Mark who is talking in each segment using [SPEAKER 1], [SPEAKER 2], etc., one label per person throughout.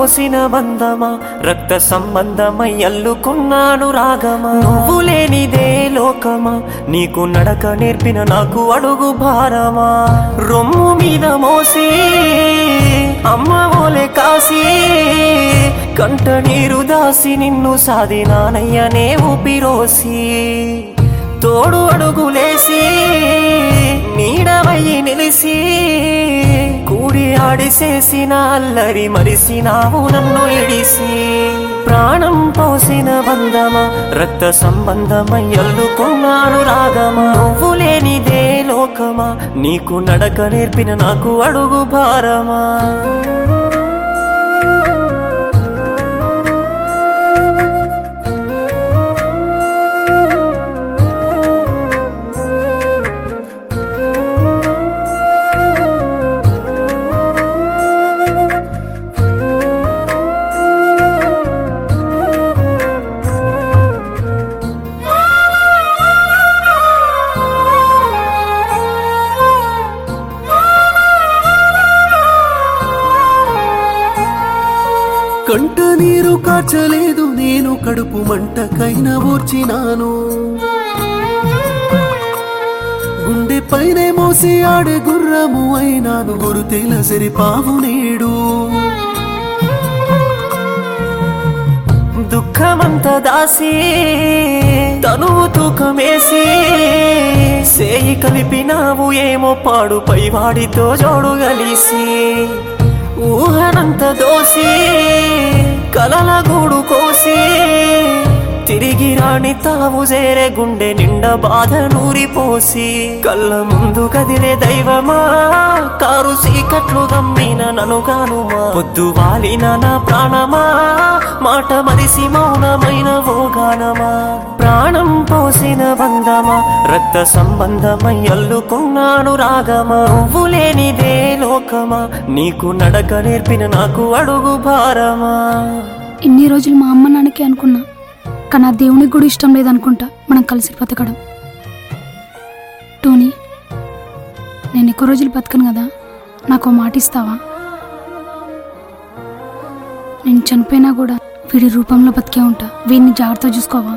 [SPEAKER 1] పోసిన బంధమా రక్త సంబంధమై అల్లుకున్నాను రాగమా నువ్వు లేనిదే లోకమా నీకు నడక నేర్పిన నాకు అడుగు భారమా రొమ్ము మీద మోసి అమ్మ ఓలే కాసి కంట నీరు దాసి నిన్ను సాధినానయ్యనే ఊపిరోసి తోడు అడుగులేసి నీడవయ్యి నిలిసి కూడి ఆడిసేసిన అల్లరి మరిసినావు నన్ను ఇడిసి ప్రాణం పోసిన బంధమా రక్త సంబంధమై అల్లుకున్నాను రాగమా నువ్వు లేనిదే లోకమా నీకు నడక నేర్పిన నాకు అడుగు భారమా
[SPEAKER 2] కంట నీరు కాచలేదు నేను కడుపు మంటకైన ఓర్చినాను గుండె పైనే మోసి ఆడే గుర్రము అయినాను గురుతేల సరిపావు నేడు
[SPEAKER 1] దుఃఖమంత దాసి తనువు తూకమేసి సేయి కలిపినావు ఏమో పాడు పైవాడితో జోడు గలిసి ఊహనంత దోసి కలల గూడు కోసి తిరిగి రాణి తావు చేరే గుండె నిండా బాధ నూరిపోసి కళ్ళ ముందు కదిలే దైవమా కారు సీకట్లు గమ్మిన ననుగానుమా పొద్దు వాలిన నా ప్రాణమా మాట మరిసి మౌనమైన ఓగానమా ప్రాణం పోసిన బంధమా రక్త సంబంధమై అల్లుకున్నాను రాగమా నువ్వు లేనిదే లోకమా నీకు నడక నేర్పిన నాకు అడుగు భారమా
[SPEAKER 3] ఇన్ని రోజులు మా అమ్మ నాన్నకి అనుకున్నా కానీ ఆ దేవునికి కూడా ఇష్టం లేదనుకుంటా మనం కలిసి బతకడం టోనీ నేను ఎక్కువ రోజులు బతకను కదా నాకు ఓ మాట ఇస్తావా నేను చనిపోయినా కూడా వీడి రూపంలో బతికే ఉంటా వీడిని జాగ్రత్త చూసుకోవా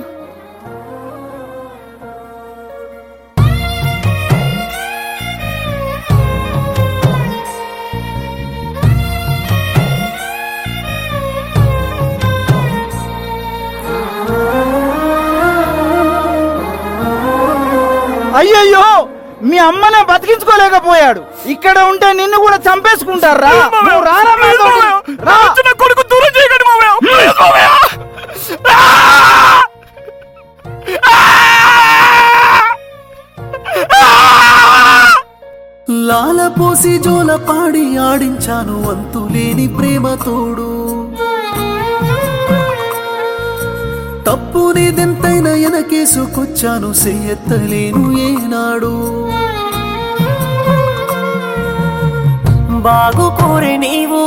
[SPEAKER 4] అయ్యయ్యో మీ అమ్మనే బతికించుకోలేకపోయాడు ఇక్కడ ఉంటే నిన్ను కూడా చంపేసుకుంటారా నువ్వు రారా మాతోటి. రా.
[SPEAKER 1] కొడుకు దూరం చేయకండి
[SPEAKER 2] లాల పోసి జోల పాడి ఆడించాను అంతులేని ప్రేమ తోడు తప్పు నీదెంతైనా ఎనకేసుకొచ్చాను చెయ్యెత్తలేను ఏనాడు
[SPEAKER 1] బాగు కోరి నీవు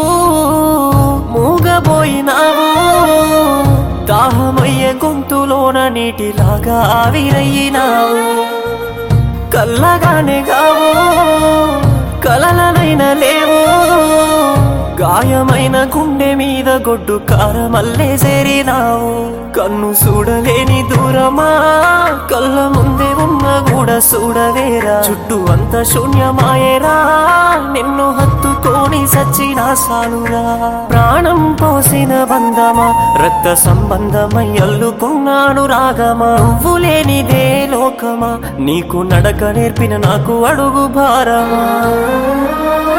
[SPEAKER 1] మూగబోయినావు దాహమయ్య గొంతులోన నీటిలాగా ఆవిరయ్యినావు కల్లగానే కావు కలలనైన లేవు గాయమైన గుండె మీద గొడ్డు కారమల్లే చేరినావు కన్ను చూడలేని దూరమా కళ్ళ ముందే ఉన్న కూడా చూడవేరా చుట్టూ అంత శూన్యమాయేరా నిన్ను హత్తుకొని సచ్చినా సాలురా ప్రాణం పోసిన బంధమా రక్త సంబంధమై అల్లుకున్నాను రాగమా నువ్వు లేనిదే లోకమా నీకు నడక నేర్పిన నాకు అడుగు భారమా